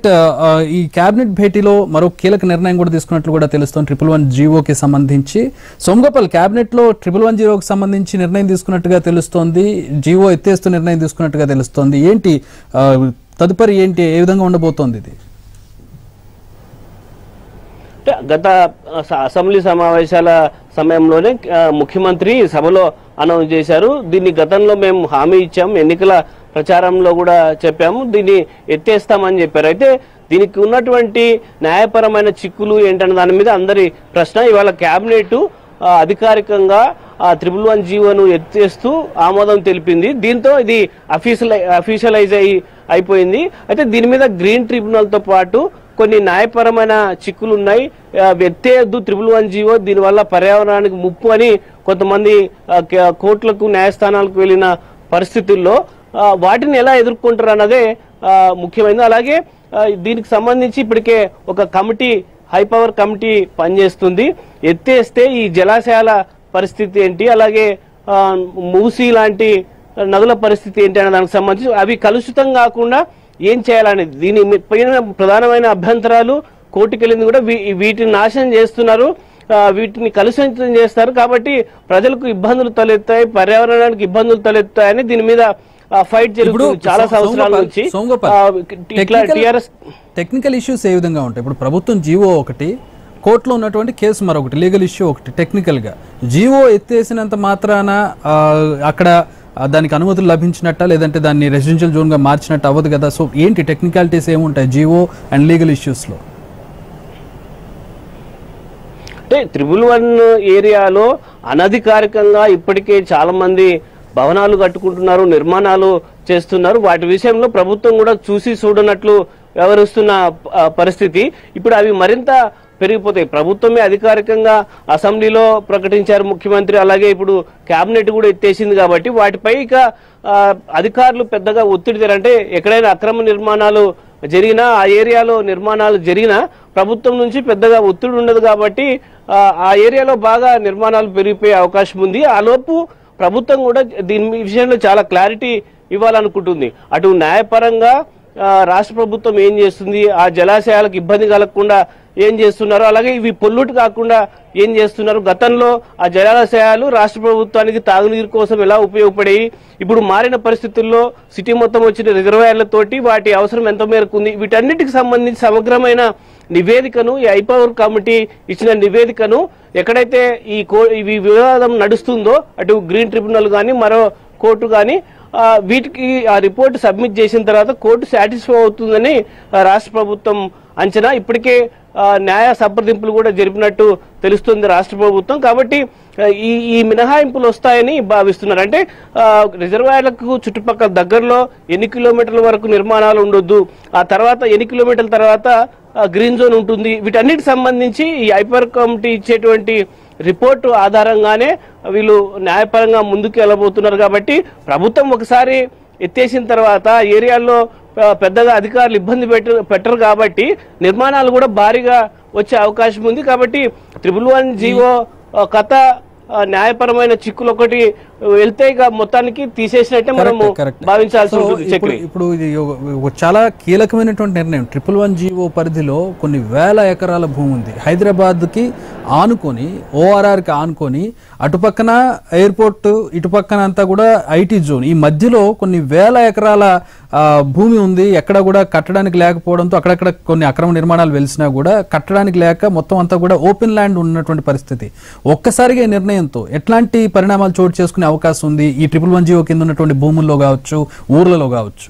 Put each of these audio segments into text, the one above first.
right ఆ, ఈ cabinet భేటీలో మరో కీలక నిర్ణయం కూడా తీసుకున్నట్లు కూడా తెలుస్తోంది ట్రిపుల్ వన్ జీవోకి సంబంధించి సోమగోపాల్ కేబినెట్ లో ట్రిపుల్ వన్ జీవోకి సంబంధించి నిర్ణయం తీసుకున్నట్టుగా తెలుస్తోంది జీవో ఎత్తేస్తూ నిర్ణయం తీసుకున్నట్టుగా తెలుస్తోంది ఏంటి ఆ, తదుపరి ఏంటి ఏ విధంగా ఉండబోతోంది ఇది అంటే గత అస- అసెంబ్లీ సమావేశాల సమయంలోనే ఆ, ముఖ్యమంత్రి సభలో అనౌన్స్ చేశారు దీన్ని గతంలో మేము హామీ ఇచ్చాం ఎన్నికల ప్రచారంలో కూడా చెప్పాము దీన్ని ఎత్తేస్తామని చెప్పారు అయితే దీనికి ఉన్నటువంటి న్యాయపరమైన చిక్కులు ఏంటన్న దాని మీద అందరి ప్రశ్న ఇవాళ కేబినెట్ ఆ, అధికారికంగా ఆ త్రిబుల్ వన్ జీవోను ఎత్తేస్తూ ఆమోదం తెలిపింది దీంతో ఇది అఫీషియల్ అఫీషియలైజ్ అయి అయిపోయింది అయితే దీని మీద గ్రీన్ ట్రిబ్యునల్ తో పాటు కొన్ని న్యాయపరమైన చిక్కులు ఉన్నాయి ఆ, ఎత్తేయద్దు త్రిబుల్ వన్ జీవో దీనివల్ల పర్యావరణానికి ముప్పు అని కొంతమంది ఆ, కే- కోర్టులకు న్యాయస్థానాలకు వెళ్ళిన పరిస్థితుల్లో ఆ, వాటిని ఎలా ఎదుర్కొంటారు అన్నదే ఆ, ముఖ్యమైనది అలాగే ఆ, దీనికి సంబంధించి ఇప్పటికే ఒక కమిటీ హై పవర్ కమిటీ పనిచేస్తుంది ఎత్తేస్తే ఈ జలాశయాల పరిస్థితి ఏంటి అలాగే ఆ, మూసీ లాంటి నదుల పరిస్థితి ఏంటి అనే దానికి సంబంధించి అవి కలుషితం కాకుండా ఏం చేయాలనేది దీని మీ- పైన ప్రధానమైన అభ్యంతరాలు కోర్టుకెళ్ళింది కూడా వీ- వీటిని నాశనం చేస్తున్నారు ఆ, వీటిని కలుషితం చేస్తారు కాబట్టి ప్రజలకు ఇబ్బందులు తలెత్తాయి పర్యావరణానికి ఇబ్బందులు తలెత్తాయని దీని మీద ఫైట్ ఇప్పుడు జరుగుతుంది చాలా సో- సంవత్సరాల సోమగోపాల్, నుంచి సోమగోపాల్, ఆ, ఇట్లా టెక్నికల్- టిఆర్ఎస్ టెక్నికల్ ఇష్యూస్ ఏ విధంగా ఉంటాయి ఇప్పుడు ప్రభుత్వం జీవో ఒకటి కోర్టులో ఉన్నటువంటి కేసు మరొకటి లీగల్ ఇష్యూ ఒకటి టెక్నికల్ గా జీవో ఎత్తేసినంత మాత్రాన ఆ, అక్కడ ఆ, దానికి అనుమతులు లభించినట్ట లేదంటే దాన్ని రెసిడెన్షియల్ జోన్ గా మార్చినట్టు అవ్వదు కదా సో ఏంటి టెక్నికాలిటీస్ ఏముంటాయి జీవో అండ్ లీగల్ ఇష్యూస్ లో అంటే త్రిబుల్ వన్ ఏరియాలో అనధికారికంగా ఇప్పటికే చాలా మంది భవనాలు కట్టుకుంటున్నారు నిర్మాణాలు చేస్తున్నారు వాటి విషయంలో ప్రభుత్వం కూడా చూసి చూడనట్లు వ్యవహరిస్తున్న ఆ, పరిస్థితి ఇప్పుడు అవి మరింత పెరిగిపోతాయి ప్రభుత్వమే అధికారికంగా అసెంబ్లీలో ప్రకటించారు ముఖ్యమంత్రి అలాగే ఇప్పుడు కేబినెట్ కూడా ఎత్తేసింది కాబట్టి వాటిపై ఇక ఆ, అధికారులు పెద్దగా ఒత్తిడి తెర- అంటే ఎక్కడైనా అక్రమ నిర్మాణాలు జరిగినా ఆ ఏరియాలో నిర్మాణాలు జరిగినా ప్రభుత్వం నుంచి పెద్దగా ఒత్తిడి ఉండదు కాబట్టి ఆ, ఆ ఏరియాలో బాగా నిర్మాణాలు పెరిగిపోయే అవకాశం ఉంది ఆ లోపు ప్రభుత్వం కూడా దీని విషయంలో చాలా క్లారిటీ ఇవ్వాలనుకుంటుంది అటు న్యాయపరంగా ఆ, రాష్ట్ర ప్రభుత్వం ఏం చేస్తుంది ఆ జలాశయాలకు ఇబ్బంది కలగకుండా ఏం చేస్తున్నారు అలాగే ఇవి పొల్యూట్ కాకుండా ఏం చేస్తున్నారు గతంలో ఆ జలాశయాలు రాష్ట్ర ప్రభుత్వానికి తాగునీరు కోసం ఎలా ఉపయోగపడేవి ఇప్పుడు మారిన పరిస్థితుల్లో సిటీ మొత్తం వచ్చిన రిజర్వాయర్లతోటి వాటి అవసరం ఎంత మేరకు ఉంది వీటన్నిటికి సంబంధించి సమగ్రమైన నివేదికను ఈ ఐపవర్ కమిటీ ఇచ్చిన నివేదికను ఎక్కడైతే ఈ కో ఈ వివాదం నడుస్తుందో అటు గ్రీన్ ట్రిబ్యునల్ కానీ మరో కోర్టు కానీ ఆ, వీటికి ఆ రిపోర్ట్ సబ్మిట్ చేసిన తర్వాత కోర్టు సాటిస్ఫై అవుతుందని ఆ, రాష్ట్ర ప్రభుత్వం అంచనా ఇప్పటికే ఆ, న్యాయ సంప్రదింపులు కూడా జరిపినట్టు తెలుస్తుంది రాష్ట్ర ప్రభుత్వం కాబట్టి ఆ, ఈ ఈ మినహాయింపులు వస్తాయని భావిస్తున్నారు అంటే ఆ, రిజర్వాయర్లకు చుట్టుపక్కల దగ్గరలో ఎన్ని కిలోమీటర్ల వరకు నిర్మాణాలు ఉండొద్దు ఆ తర్వాత ఎన్ని కిలోమీటర్ల తర్వాత ఆ, గ్రీన్ జోన్ ఉంటుంది వీటన్నిటికి సంబంధించి ఈ ఐపర్ కమిటీ ఇచ్చేటువంటి రిపోర్టు ఆధారంగానే వీళ్ళు న్యాయపరంగా ముందుకు వెళ్ళబోతున్నారు కాబట్టి ప్రభుత్వం ఒకసారి ఎత్తేసిన తర్వాత ఆ ఏరియాల్లో ఆ, పెద్దగా అధికారులు ఇబ్బంది పెట్ట పెట్టరు కాబట్టి నిర్మాణాలు కూడా భారీగా వచ్చే అవకాశం ఉంది కాబట్టి త్రిబుల్ వన్ జీవో ఆ, కథ ఆ, న్యాయపరమైన చిక్కులు ఒకటి వెళ్తే ఇక మొత్తానికి తీసేసినట్టే మనము కరెక్ట్ భావించాల్సి సో ఉంటుంది ఇప్పుడు చక్రి ఇప్పుడు ఇది ఒక- ఒక చాలా కీలకమైనటువంటి నిర్ణయం ట్రిపుల్ వన్ జీవో పరిధిలో కొన్ని వేల ఎకరాల భూమి ఉంది హైదరాబాద్కి ఆనుకొని ఓఆర్ఆర్కి ఆనుకొని అటుపక్కన ఎయిర్పోర్ట్ ఇటుపక్కన అంతా కూడా ఐటీ జోన్ ఈ మధ్యలో కొన్ని వేల ఎకరాల ఆ, భూమి ఉంది ఎక్కడ కూడా కట్టడానికి లేకపోవడంతో అక్కడక్కడ కొన్ని అక్రమ నిర్మాణాలు వెలిసినా కూడా కట్టడానికి లేక మొత్తం అంతా కూడా ఓపెన్ ల్యాండ్ ఉన్నటువంటి పరిస్థితి ఒక్కసారిగా ఈ నిర్ణయంతో ఎట్లాంటి పరిణామాలు చోటు చేసుకునే అవకాశం ఉంది ఈ ట్రిపుల్ వన్ జీవో కింద ఉన్నటువంటి భూముల్లో కావచ్చు ఊర్లలో కావచ్చు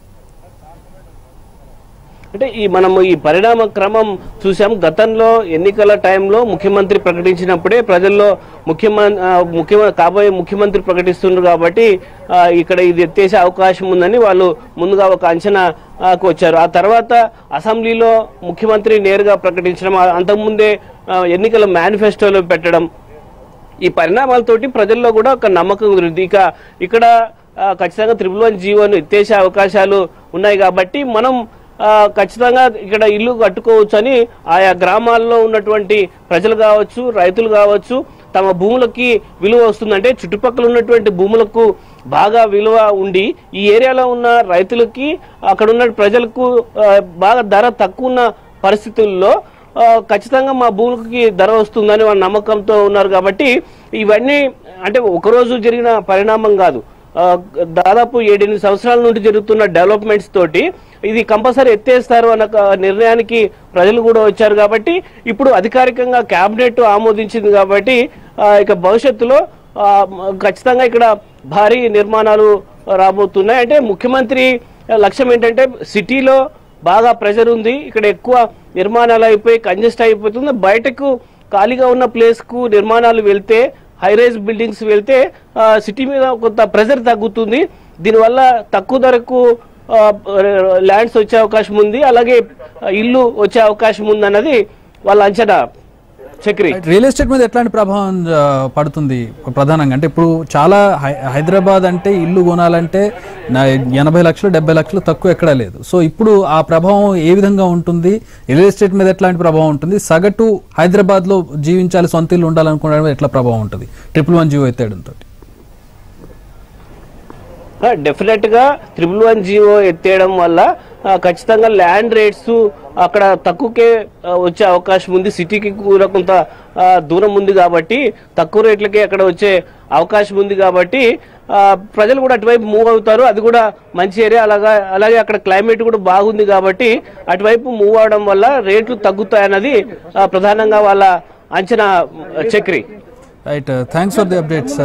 అంటే ఈ మనము ఈ పరిణామ క్రమం చూసాం గతంలో ఎన్నికల టైంలో ముఖ్యమంత్రి ప్రకటించినప్పుడే ప్రజల్లో ముఖ్యమంత్రి ముఖ్య కాబోయే ముఖ్యమంత్రి ప్రకటిస్తున్నారు కాబట్టి ఆ, ఇక్కడ ఇది ఎత్తేసే అవకాశం ఉందని వాళ్ళు ముందుగా ఒక అంచనాకు వచ్చారు ఆ తర్వాత అసెంబ్లీలో ముఖ్యమంత్రి నేరుగా ప్రకటించడం ఆ- అంతకుముందే ఆ, ఎన్నికల మేనిఫెస్టోలో పెట్టడం ఈ పరిణామాలతోటి ప్రజల్లో కూడా ఒక నమ్మకం కుదిరింది ఇక ఇక్కడ ఆ, ఖచ్చితంగా త్రిపుల్ వన్ జీవోను ఎత్తేసే అవకాశాలు ఉన్నాయి కాబట్టి మనం ఆ, ఖచ్చితంగా ఇక్కడ ఇల్లు కట్టుకోవచ్చు అని ఆయా గ్రామాల్లో ఉన్నటువంటి ప్రజలు కావచ్చు రైతులు కావచ్చు తమ భూములకి విలువ వస్తుందంటే చుట్టుపక్కల ఉన్నటువంటి భూములకు బాగా విలువ ఉండి ఈ ఏరియాలో ఉన్న రైతులకి అక్కడ ఉన్న ప్రజలకు ఆ, బాగా ధర తక్కువ ఉన్న పరిస్థితుల్లో ఆ, ఖచ్చితంగా మా భూములకి ధర వస్తుందని వాళ్ళ నమ్మకంతో ఉన్నారు కాబట్టి ఇవన్నీ అంటే ఒకరోజు జరిగిన పరిణామం కాదు ఆ, దాదాపు ఏడెనిమిది సంవత్సరాల నుండి జరుగుతున్న డెవలప్మెంట్స్ తోటి ఇది కంపల్సరీ ఎత్తేస్తారు అన్న ఒక నిర్ణయానికి ప్రజలు కూడా వచ్చారు కాబట్టి ఇప్పుడు అధికారికంగా కేబినెట్ ఆమోదించింది కాబట్టి ఆ, ఇక భవిష్యత్తులో ఆ, మ- ఖచ్చితంగా ఇక్కడ భారీ నిర్మాణాలు రాబోతున్నాయి అంటే ముఖ్యమంత్రి లక్ష్యం ఏంటంటే సిటీలో బాగా ప్రెజర్ ఉంది ఇక్కడ ఎక్కువ నిర్మాణాలు అయిపోయి కంజెస్ట్ అయిపోతుంది బయటకు ఖాళీగా ఉన్న ప్లేస్ కు నిర్మాణాలు వెళ్తే హై రైజ్ బిల్డింగ్స్ వెళ్తే ఆ, సిటీ మీద కొంత ప్రెజర్ తగ్గుతుంది దీనివల్ల తక్కువ ధరకు ఆ, ల్యాండ్స్ వచ్చే అవకాశం ఉంది అలాగే ఆ, ఇల్లు వచ్చే అవకాశం ఉంది అన్నది వాళ్ళ అంచనా చక్రి రియల్ ఎస్టేట్ మీద ఎట్లాంటి ప్రభావం ఆ, పడుతుంది ప్రధానంగా అంటే ఇప్పుడు చాలా హై- హైదరాబాద్ అంటే ఇల్లు కొనాలంటే నా ఎనభై లక్షలు డెబ్బై లక్షలు తక్కువ ఎక్కడా లేదు సో ఇప్పుడు ఆ ప్రభావం ఏ విధంగా ఉంటుంది రియల్ ఎస్టేట్ మీద ఎట్లాంటి ప్రభావం ఉంటుంది సగటు హైదరాబాద్ లో జీవించాలి సొంత ఇల్లు ఉండాలనుకోవడం మీద ఎట్లా ప్రభావం ఉంటుంది ట్రిపుల్ వన్ జీవో ఎత్తేయడంతో డెఫినెట్ గా త్రిబుల్ వన్ జీవో ఎత్తేయడం వల్ల ఆ, ఖచ్చితంగా ల్యాండ్ రేట్స్ అక్కడ తక్కువకే ఆ, వచ్చే అవకాశం ఉంది సిటీకి కూడా కొంత ఆ, దూరం ఉంది కాబట్టి తక్కువ రేట్లకే అక్కడ వచ్చే అవకాశం ఉంది కాబట్టి ఆ, ప్రజలు కూడా అటువైపు మూవ్ అవుతారు అది కూడా మంచి ఏరియా అలాగా అలాగే అక్కడ క్లైమేట్ కూడా బాగుంది కాబట్టి అటువైపు మూవ్ అవడం వల్ల రేట్లు తగ్గుతాయన్నది ఆ, ప్రధానంగా వాళ్ళ అంచనా Chakri right thanks for the updates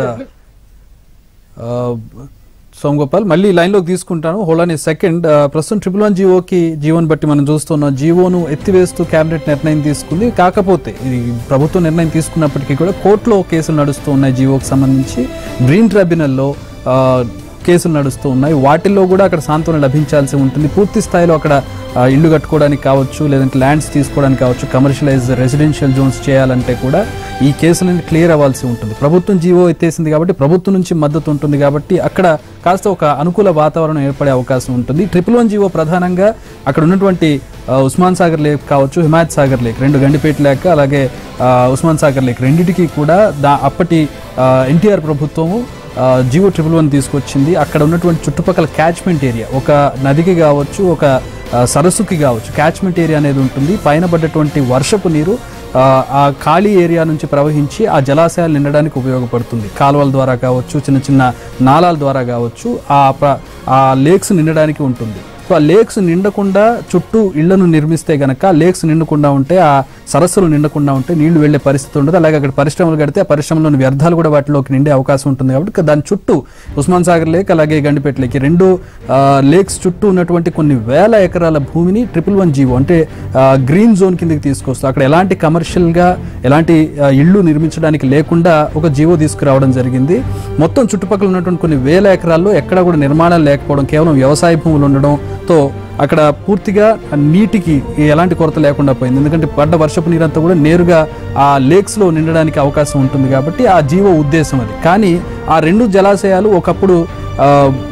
Som Gopal మళ్ళీ లైన్లోకి తీసుకుంటాను హోల్డ్ సెకండ్ ప్రస్తుతం ట్రిపుల్ వన్ జీవోకి జీవోని బట్టి మనం చూస్తున్నాం జీవోను ఎత్తివేస్తూ కేబినెట్ నిర్ణయం తీసుకుంది కాకపోతే ఇది ప్రభుత్వం నిర్ణయం తీసుకున్నప్పటికీ కూడా కోర్టులో కేసులు నడుస్తూ ఉన్నాయి జీవోకి సంబంధించి గ్రీన్ ట్రైబ్యునల్లో ఆ, కేసులు నడుస్తూ ఉన్నాయి వాటిల్లో కూడా అక్కడ సాంత్వన లభించాల్సి ఉంటుంది పూర్తి స్థాయిలో అక్కడ ఆ, ఇల్లు కట్టుకోవడానికి కావచ్చు లేదంటే ల్యాండ్స్ తీసుకోవడానికి కావచ్చు కమర్షియలైజ్ రెసిడెన్షియల్ జోన్స్ చేయాలంటే కూడా ఈ కేసులన్నీ క్లియర్ అవ్వాల్సి ఉంటుంది ప్రభుత్వం జీవో ఎత్తేసింది కాబట్టి ప్రభుత్వం నుంచి మద్దతు ఉంటుంది కాబట్టి అక్కడ కాస్త ఒక అనుకూల వాతావరణం ఏర్పడే అవకాశం ఉంటుంది ట్రిపుల్ వన్ జీవో ప్రధానంగా అక్కడ ఉన్నటువంటి ఆ, ఉస్మాన్ సాగర్ లేక్ కావచ్చు హిమాయత్ సాగర్ లేక్ రెండు గండిపేట లేక అలాగే ఆ, ఉస్మాన్ సాగర్ లేక్ రెండింటికి కూడా దా అప్పటి ఎన్టీఆర్ ప్రభుత్వము ఆ, జియో ట్రిపుల్ వన్ తీసుకొచ్చింది అక్కడ ఉన్నటువంటి చుట్టుపక్కల క్యాచ్మెంట్ ఏరియా ఒక నదికి కావచ్చు ఒక ఆ, సరస్సుకి కావచ్చు క్యాచ్మెంట్ ఏరియా అనేది ఉంటుంది పైన పడ్డటువంటి వర్షపు నీరు ఆ, ఆ ఖాళీ ఏరియా నుంచి ప్రవహించి ఆ జలాశయాలు నిండడానికి ఉపయోగపడుతుంది కాలువల ద్వారా కావచ్చు చిన్న చిన్న నాలాల ద్వారా కావచ్చు ఆ ప్ర- ఆ లేక్స్ నిండడానికి ఉంటుంది సో ఆ లేక్స్ నిండకుండా చుట్టూ ఇళ్లను నిర్మిస్తే గనక లేక్స్ నిండకుండా ఉంటే ఆ సరస్సులు నిండకుండా ఉంటే నీళ్లు వెళ్లే పరిస్థితి ఉండదు అలాగే అక్కడ పరిశ్రమలు కడితే ఆ పరిశ్రమలోని వ్యర్థాలు కూడా వాటిలోకి నిండే అవకాశం ఉంటుంది కాబట్టి ఇక దాని చుట్టూ ఉస్మాన్ సాగర్ లేక్ అలాగే గండిపేట లేక్ ఈ రెండు ఆ, లేక్స్ చుట్టూ ఉన్నటువంటి కొన్ని వేల ఎకరాల భూమిని ట్రిపుల్ వన్ జీవో అంటే ఆ, గ్రీన్ జోన్ కిందకి తీసుకొస్తూ అక్కడ ఎలాంటి కమర్షియల్ గా ఎలాంటి ఆ, ఇళ్ళు నిర్మించడానికి లేకుండా ఒక జీవో తీసుకురావడం జరిగింది మొత్తం చుట్టుపక్కల ఉన్నటువంటి కొన్ని వేల ఎకరాల్లో ఎక్కడ కూడా నిర్మాణాలు లేకపోవడం కేవలం వ్యవసాయ భూములు ఉండడంతో అక్కడ పూర్తిగా నీటికి ఎలాంటి కొరత లేకుండా పోయింది ఎందుకంటే పడ్డ వర్షపు నీరంతా కూడా నేరుగా ఆ లేక్స్ లో నిండడానికి అవకాశం ఉంటుంది కాబట్టి ఆ జీవో ఉద్దేశం అది కానీ ఆ రెండు జలాశయాలు ఒకప్పుడు ఆ,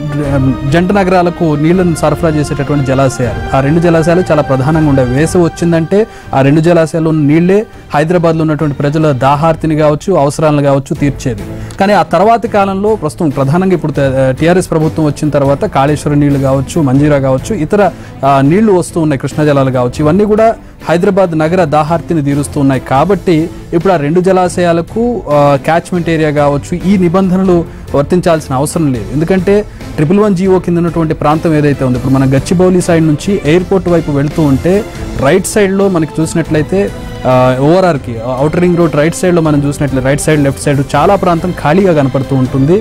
జంట నగరాలకు నీళ్లను సరఫరా చేసేటటువంటి జలాశయాలు ఆ రెండు జలాశయాలు చాలా ప్రధానంగా ఉండేవి వేసవి వచ్చిందంటే ఆ రెండు జలాశయాల్లో ఉన్న నీళ్లే హైదరాబాద్లో ఉన్నటువంటి ప్రజల దాహార్తిని కావచ్చు అవసరాలను కావచ్చు తీర్చేది కానీ ఆ తర్వాతి కాలంలో ప్రస్తుతం ప్రధానంగా ఇప్పుడు టీఆర్ఎస్ ప్రభుత్వం వచ్చిన తర్వాత కాళేశ్వరం నీళ్లు కావచ్చు మంజీరా కావచ్చు ఇతర ఆ, నీళ్లు వస్తూ ఉన్నాయి కృష్ణా జలాలు కావచ్చు ఇవన్నీ కూడా హైదరాబాద్ నగర దాహార్తిని తీరుస్తూ ఉన్నాయి కాబట్టి ఇప్పుడు ఆ రెండు జలాశయాలకు క్యాచ్మెంట్ ఏరియా కావచ్చు ఈ నిబంధనలు వర్తించాల్సిన అవసరం లేదు ఎందుకంటే ట్రిపుల్ వన్ జీవో కింద ఉన్నటువంటి ప్రాంతం ఏదైతే ఉందో ఇప్పుడు మనం గచ్చిబౌలి సైడ్ నుంచి ఎయిర్పోర్ట్ వైపు వెళుతూ ఉంటే రైట్ సైడ్లో మనకి చూసినట్లయితే ఓవరార్కి అవుటర్ రింగ్ రోడ్ రైట్ సైడ్లో మనం చూసినట్లయితే రైట్ సైడ్ లెఫ్ట్ సైడ్ చాలా ప్రాంతం ఖాళీగా కనపడుతూ ఉంటుంది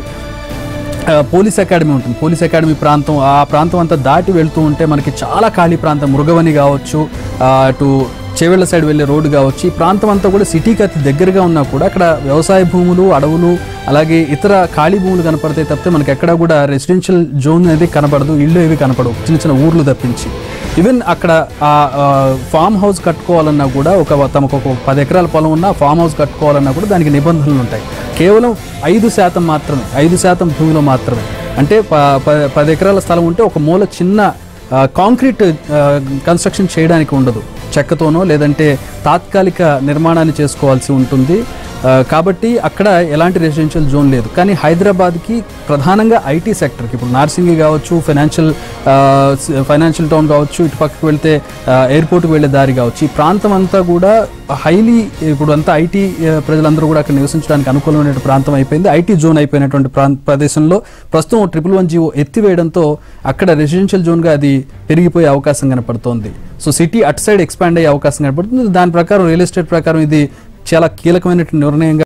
ఆ, పోలీస్ అకాడమీ ఉంటుంది పోలీస్ అకాడమీ ప్రాంతం ఆ ప్రాంతం అంతా దాటి వెళ్తూ ఉంటే మనకి చాలా ఖాళీ ప్రాంతం మృగవని కావచ్చు ఆ, అటు చేవెళ్ల సైడ్ వెళ్ళే రోడ్డు కావచ్చు ఈ ప్రాంతం అంతా కూడా సిటీకి అతి దగ్గరగా ఉన్నా కూడా అక్కడ వ్యవసాయ భూములు అడవులు అలాగే ఇతర ఖాళీ భూములు కనపడతాయి తప్పితే మనకి ఎక్కడ కూడా రెసిడెన్షియల్ జోన్ అనేది కనపడదు ఇల్లు ఏవి కనపడవు చిన్న చిన్న ఊర్లు తప్పించి ఈవెన్ అక్కడ ఆ ఫామ్ హౌస్ కట్టుకోవాలన్నా కూడా ఒక తమకు ఒక పది ఎకరాల పొలం ఉన్నా ఫామ్ హౌస్ కట్టుకోవాలన్నా కూడా దానికి నిబంధనలు ఉంటాయి కేవలం ఐదు శాతం మాత్రమే ఐదు శాతం భూమిలో మాత్రమే అంటే ప- ప- పది ఎకరాల స్థలం ఉంటే ఒక మూల చిన్న ఆ, కాంక్రీట్ ఆ, కన్స్ట్రక్షన్ చేయడానికి ఉండదు చెక్కతోనో లేదంటే తాత్కాలిక నిర్మాణాన్ని చేసుకోవాల్సి ఉంటుంది ఆ, కాబట్టి అక్కడ ఎలాంటి రెసిడెన్షియల్ జోన్ లేదు కానీ హైదరాబాద్కి ప్రధానంగా ఐటీ సెక్టర్కి ఇప్పుడు నార్సింగి కావచ్చు ఫైనాన్షియల్ ఫైనాన్షియల్ టౌన్ కావచ్చు ఇటు పక్కకు వెళ్తే ఆ, ఎయిర్పోర్ట్కి వెళ్ళే దారి కావచ్చు ఈ ప్రాంతం అంతా కూడా హైలీ ఇప్పుడు అంతా ఐటీ ప్రజలందరూ కూడా అక్కడ నివసించడానికి అనుకూలమైన ప్రాంతం అయిపోయింది ఐటీ జోన్ అయిపోయినటువంటి ప్రాంత ప్రదేశంలో ప్రస్తుతం ట్రిపుల్ వన్ జీవో ఎత్తివేయడంతో అక్కడ రెసిడెన్షియల్ జోన్గా అది పెరిగిపోయే అవకాశం కనపడుతోంది సో సిటీ అటు సైడ్ ఎక్స్పాండ్ అయ్యే అవకాశం కనపడుతుంది దాని ప్రకారం రియల్ ఎస్టేట్ ప్రకారం ఇది చాలా కీలకమైనటువంటి నిర్ణయంగా